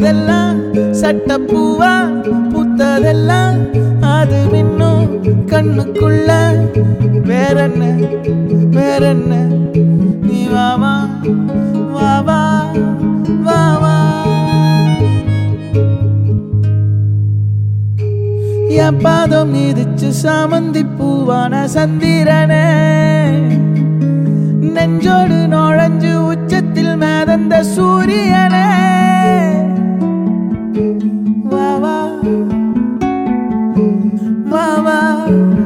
பூத்ததெல்லாம் சட்டப்பூவா பூத்ததெல்லாம் அது இன்னும் கண்ணுக்குள்ள வேறென்ன வேறென்ன நீ வாவா வாவா வாவா என் பாதம் மீதிச்சு சாமந்தி பூவான சந்திரனே நெஞ்சோடு நுழைஞ்சு உச்சத்தில் மேதந்த சூரியனே வா வா வா வா